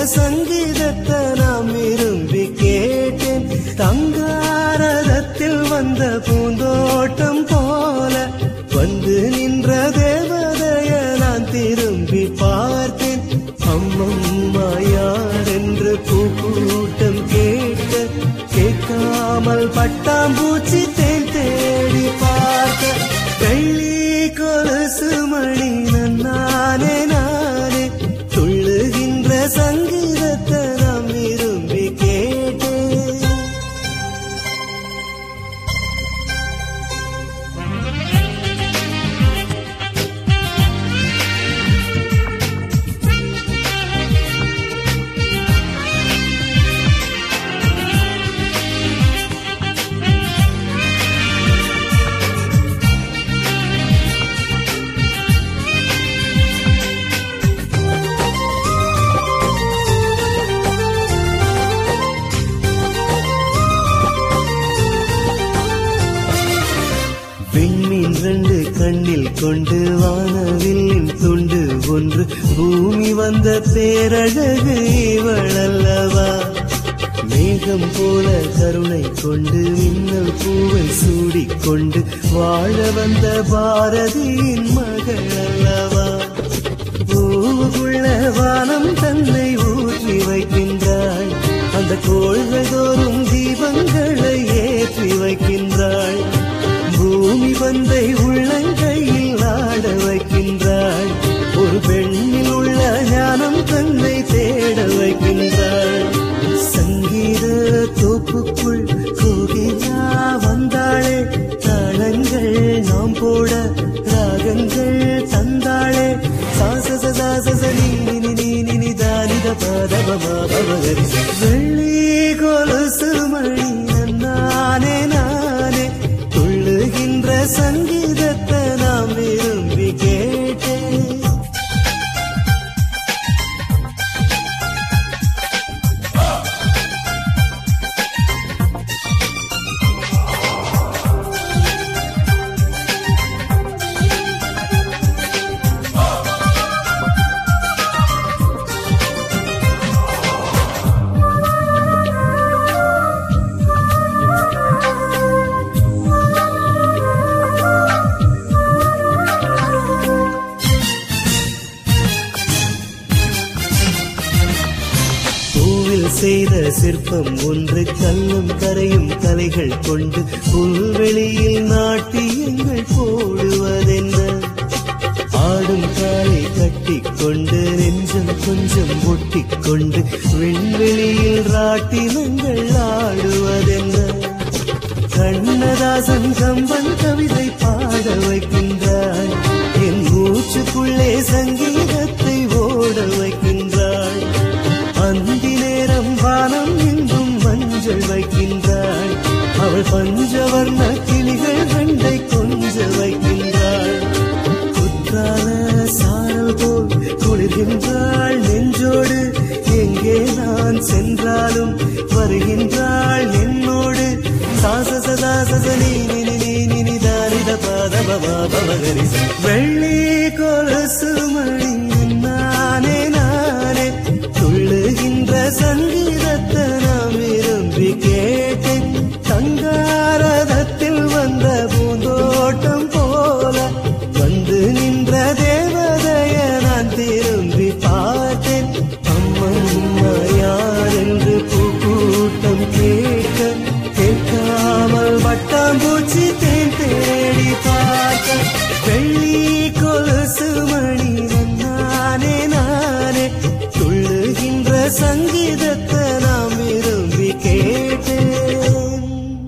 சங்கீதத்தை நாம் விரும்பி கேட்டேன் தங்காரதத்தில் வந்த பூந்தோட்டம் போல வந்து நின்ற தேவதைய நான் திரும்பி பார்த்தேன் அம்மம்மா யார் என்று பூக்கூட்டம் கேட்க கேட்காமல் பட்டாம்பூச்சி தேன் தேடி பார்க்க வெள்ளி கொலுசு மணி நானே நானே துள்ளுகின்ற சங்கீதத்தை நாம் விரும்பி கேட்டேன் விண்மீன் ரெண்டு கண்ணில் கொண்டு வானவில்லின் துண்டு ஒன்று பூமி வந்த பேரழகு இவளல்லவா மேகம் போல கருணை கொண்டு மின்னல் பூவை சூடிக்கொண்டு வாழ வந்த பாரதியின் மகள் அல்லவா பூவுக்குள்ள வானம் தன்னை ஊற்றி வைக்கின்றாள் அந்த கோள்கள் தோறும் தீபங்களை ஏற்றி வைக்கின்றாள் பூமி பந்தை உள்ளங்கையில் ஆட வைக்கின்றாள் ஒரு பெண்ணில் உள்ள ஞானம் தன்னை தேட வைக்கின்றாள் சங்கீத தோப்புக்குள் கோகிலா வந்தாளே தாளங்கள் நாம் போட ராகங்கள் தந்தாளே சாசச சாசச நீ நினி நீ நினி தானித பாதபமா பவகரி வெள்ளி கொலுசு மணி நானே நானே துள்ளுகின்ற சங்கீதத்தை நாம் விரும்பி கேட்டேன் பூவில் செய்த சிற்பம் ஒன்று கல்லும் கரையும் கலைகள் கொண்டு புல்வெளியில் நாட்டியங்கள் போடுவதென்ன ஆடும் காலை கட்டிக்கொண்டு நெஞ்சம் கொஞ்சம் ஒட்டிக்கொண்டு விண்வெளியில் ராட்டினங்கள் ஆடுவதென்ன கண்ணதாசன் கம்பன் கவிதை பாட வைக்கின்றாள் என் மூச்சுக்குள்ளே சங்கீதத்தை ஓட வைக்கின்றாள் அந்தி நேரம் வானம் எங்கும் மஞ்சள் வைக்கின்றாள் அவள் பஞ்சவர்ண கிளிகள் ரெண்டை கொஞ்ச வைக்கின்றாள் குற்றால சாரல் போல் குளிர்கின்றாள் நெஞ்சோடு எங்கே நான் சென்றாலும் வருகின்றாள் என்னோடு சாசச சாசச நீ நினி நீ நினி தாரித பாத பவா பவகரி வெள்ளி கொலுசு மணி நானே நானே துள்ளுகின்ற சங்கீதத்தை நாம் விரும்பி கேட்டேன் தங்காரதத்தில் வந்த பூந்தோட்டம் போல வந்து நின்ற தேவதைய நான் திரும்பி பார்த்தேன் அம்மம்மா யார் என்று பூக்கூட்டம் கேட்க கேட்காமல் வட்டாம்பூச்சி தே